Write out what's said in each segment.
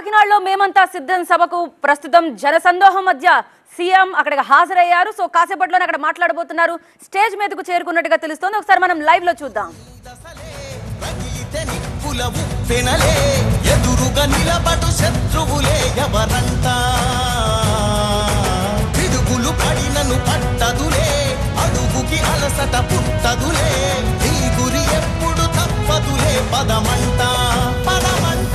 కాకినాడలో మేమంతా సిద్ధం సభకు ప్రస్తుతం జనసందోహం మధ్య సీఎం అక్కడికి హాజరయ్యారు సో కాసేపట్లోనే అక్కడ మాట్లాడబోతున్నారు స్టేజ్ మీదకు చేరుకున్నట్టుగా తెలుస్తోంది ఒకసారి మనం లైవ్ లో చూద్దాం రగిలితే నిప్పుల ఉప్పెనలే ఎదురుగా నిలబడు శత్రువులే ఎవరంట పిడుగులు పడినను పట్టదులే అడుగుకి అలసట పుట్టదులే నీ గురి ఎప్పుడు తప్పదులే పదమంట పదమంట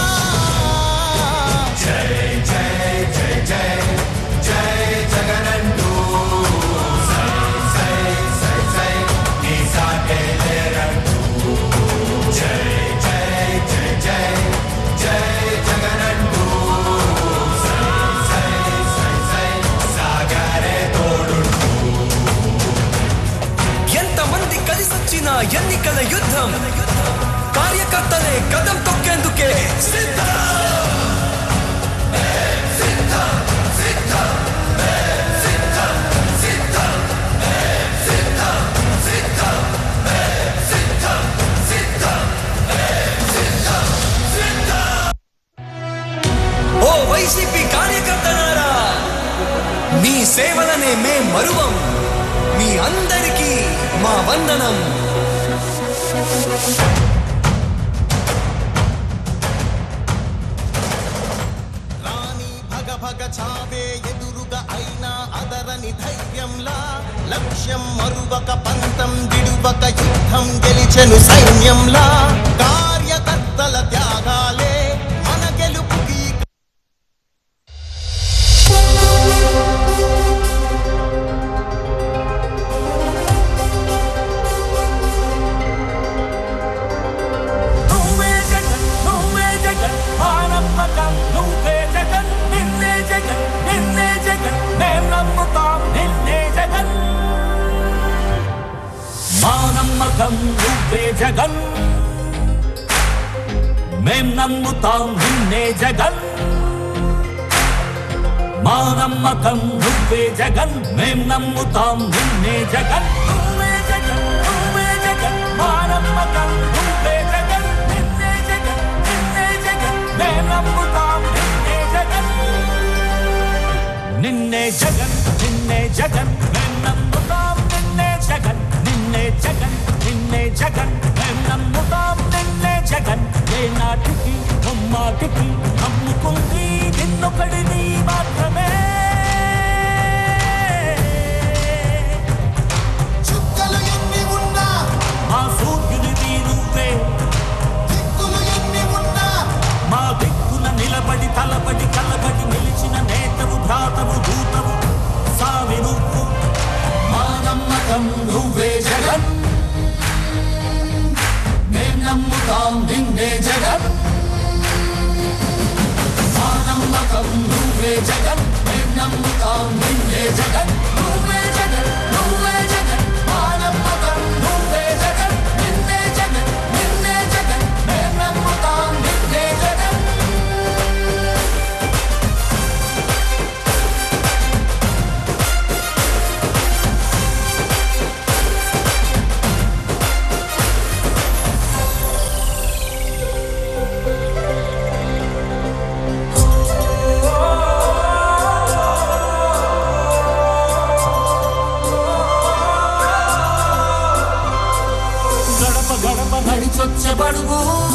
ఎంతమంది కలిసొచ్చిన ఎన్నికల యుద్ధం కార్యకర్తలే కదం తొక్కేందుకే సిద్ధం ఓ వైసీపీ కార్యకర్తలారా మీ సేవలనే మే మరువం మీ అందరికీ మా వందనం రాణి భగ భగ చావే ఎదురుగా అయినా అదరని ధైర్యంలా లక్ష్యం మరువక పంతం విడువక యుద్ధం గెలిచెను సైన్యంలా కార్యకర్తల త్యాగాలే మన గెలుపుకి నువ్వే జగన్ నువ్వే జగన్ మా నమ్మకం నువ్వే జగన్ నిన్నే జగన్ నిన్నే జగన్ మేం నమ్ముతాం నిన్నే జగన్ మా నమ్మకం నువ్వే జగన్ మేం నమ్ముతాం నిన్నే జగన్ మా నమ్మకం నువ్వే జగన్ మేం నమ్ముతాం నిన్నే జగన్ నువ్వే జగన్ నువ్వే జగన్ మా నమ్మకం నువ్వే జగన్ నిన్నే జగన్ నిన్నే జగన్ మేం నమ్ముతాం నిన్నే జగన్ నిన్నే జగన్ నిన్నే జగన్ మేం నమ్ముతాం నిన్నే జగన్ నిన్నే జగన్ నిన్నే జగన్ మేం నమ్ముతాం నిన్నే జగన్ ఏ నాటికి ముమ్మాటికి నమ్ముకుంది నిన్నొకడిని మాత్రమే చుక్కలు ఎన్ని ఉన్నా మా సూర్యునిది నువ్వే దిక్కులు ఎన్ని ఉన్నా మా దిక్కున నిలబడి తలబడి కలబడి నిలిచిన నేతవు భ్రాతవు దూతవు సావి నువ్వు మా నమ్మకం నువ్వే జగన్ మేం నమ్ముతాం నిన్నే జగన్ మా నమ్మకం నువ్వే జగన్ మేం నమ్ముతాం నిన్నే జగన్ నువ్వే జగన్ నువ్వే జగన్ మా నమ్మకం నువ్వే జగన్ నిన్నే జగన్ నిన్నే జగన్ మేం నమ్ముతాం నిన్నే జగన్ గడప గడప నడిచొచ్చే బడుగు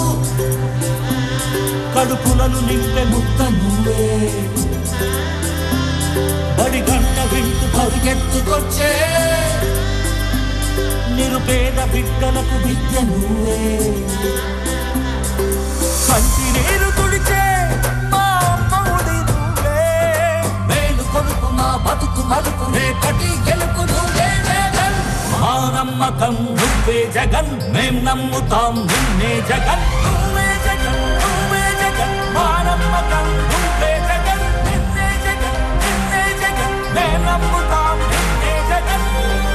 కడుపులను నింపే ముద్ద నువ్వే బడి గంట వింటూ పరిగెత్తుకొచ్చే నిరుపేద బిడ్డలకు విద్య నువ్వే కంటి నీరు తుడిచే మా అమ్మఒడి నువ్వే మేలు కొడుకు మా బతుకు మలుపు రేపటి గెలుపు నువ్వే జగన్ మా నమ్మకం నువ్వే జగన్ మేం నమ్ముతాం నిన్నే జగన్ నువ్వే జగన్ నువ్వే జగన్ మా నమ్మకం నువ్వే జగన్ నిన్నే జగన్ నిన్నే జగన్ మేం నమ్ముతాం నిన్నే జగన్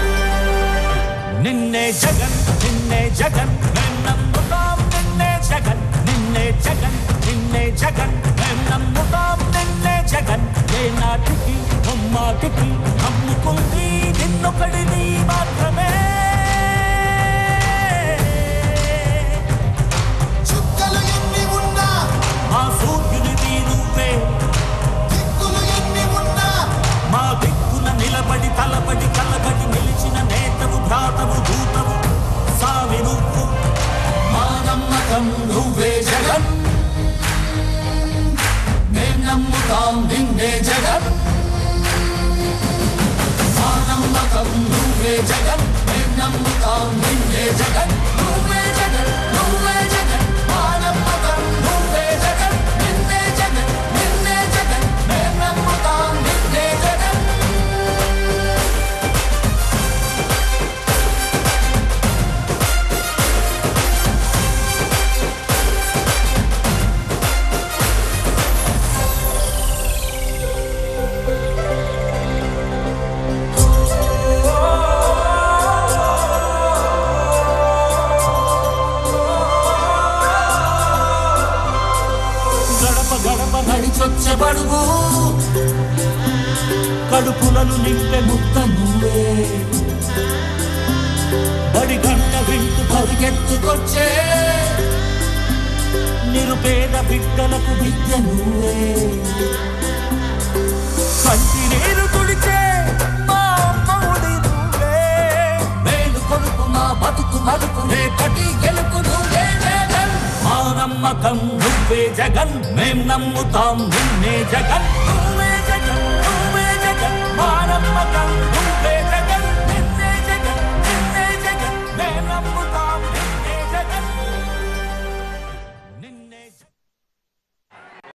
నిన్నే జగన్ నిన్నే జగన్ మేం నమ్ముతాం నిన్నే జగన్ నిన్నే జగన్ నిన్నే జగన్ మేం నమ్ముతాం నిన్నే జగన్ ఏ నాటికి ముమ్మాటికి నమ్ముకుంది నిన్నొకడిని మాత్రమే చుక్కలు ఎన్ని ఉన్నా మా సూర్యునిది దిక్కులు ఎన్ని ఉన్నా మా దిక్కున నిలబడి తలబడి కలబడి నిలిచిన నేతవు భ్రాతవు దూతవు సామి నువ్వు మా నమ్మకం నువ్వే జగన్ మేం నమ్ముతాం నిన్నే జగన్ మా నమ్మకం నువ్వే జగన్ మేం నమ్ముతాం నిన్నే జగన్ నువ్వే జగన్ నువ్వే జగన్ మా నమ్మకం నువ్వే జగన్ నిన్నే జగన్ నిన్నే జగన్ మేం నమ్ముతాం నిన్నే జగన్ గడప గడప నడిచొచ్చే బడుగు కడుపులను నింపే ముద్ద నువ్వే బడి గంట వింటూ పరిగెత్తుకొచ్చే నిరుపేద బిడ్డలకు విద్య నువ్వే కంటి నీరు తుడిచే మా అమ్మఒడి నువ్వే మేలు కొడుకు మా బతుకు మలుపు రేపటి గెలుపు నువ్వే జగన్ మా నమ్మకం నువ్వే జగన్ మేం నమ్ముతాం నిన్నే జగన్ నువ్వే జగన్ నువ్వే జగన్ మా నమ్మకం నువ్వే